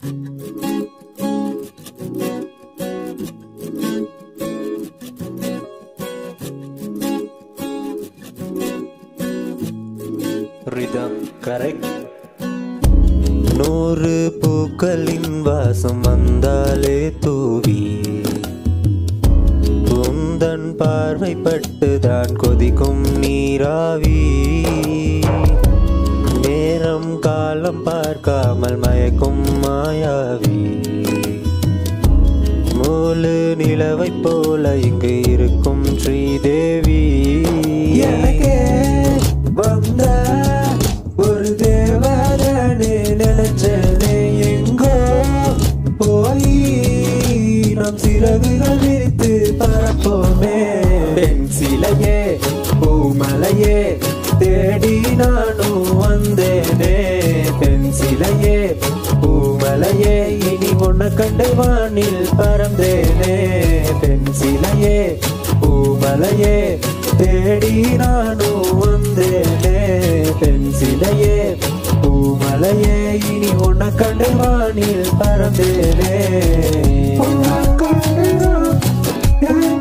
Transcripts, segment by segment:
rhythm correct நூறு பூக்களின் வாசம் வந்தாலே தூவி உந்தன் பார்வைப்பட்டுதான் கொதிக்கும் நீராவி நேரம் காலம் பார்க்காமல் மயக்கும் மாயாவி மூலு நிலவை போல இங்கு இருக்கும் ஸ்ரீதேவி எனக்கே வந்த ஒரு தேவதனே நினைச்சனே எங்கோ போய் நம் சிறகுகள் விரித்து பறப்போமே பெண் சிலையே பூமலையே தேடி நானும் வந்தேனே பெண் சிலையே பூமலையே இனி உன்னை கண்டு வானில் பறந்தேனே பெண் சிலையே பூமலையே தேடி நானும் வந்தேனே பெண் சிலையே பூமலையே இனி உன்னை கண்டு வானில் பறந்தேனே உன்னை கண்டு நான்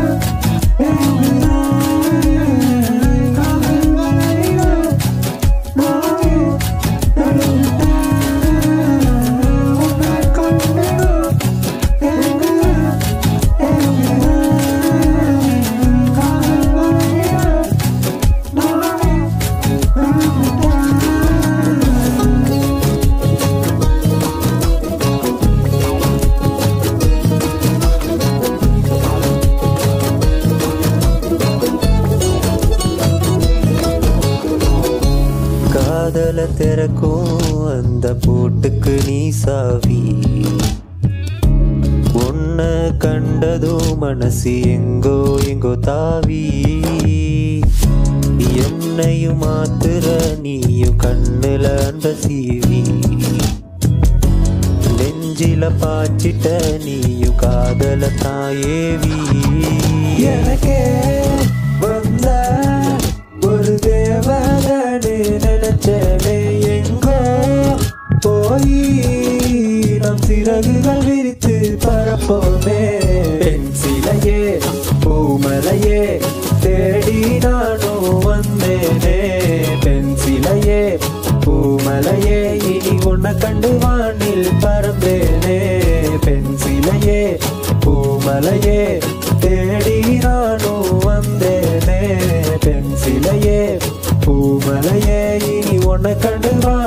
காதல திறக்கும் அந்த பூட்டுக்கு நீ சாவி உன்னை கண்டதும் மனசு எங்கோ எங்கோ தாவி என்னையும் மாத்துற நீயும் கண்ணுல அந்த சீவி நெஞ்சில பாய்ச்சிட்ட நீயும் காதல தாயேவி எனக்கே வந்த ஒரு தேவதனே நினைச்சனே எங்கோ போய் நம் சிறகுகள் விரித்து பறப்போமே பெண் சிலையே பூமலையே தேடி நானும் வந்தேனே பெண் சிலையே பூமலையே இனி உன்னை கண்டு வானில் பறந்தேனே பெண் சிலையே பூமலையே தேடி நானும் வந்தேனே பெண் சிலையே பூமலையே இனி உன்னை கண்டு வா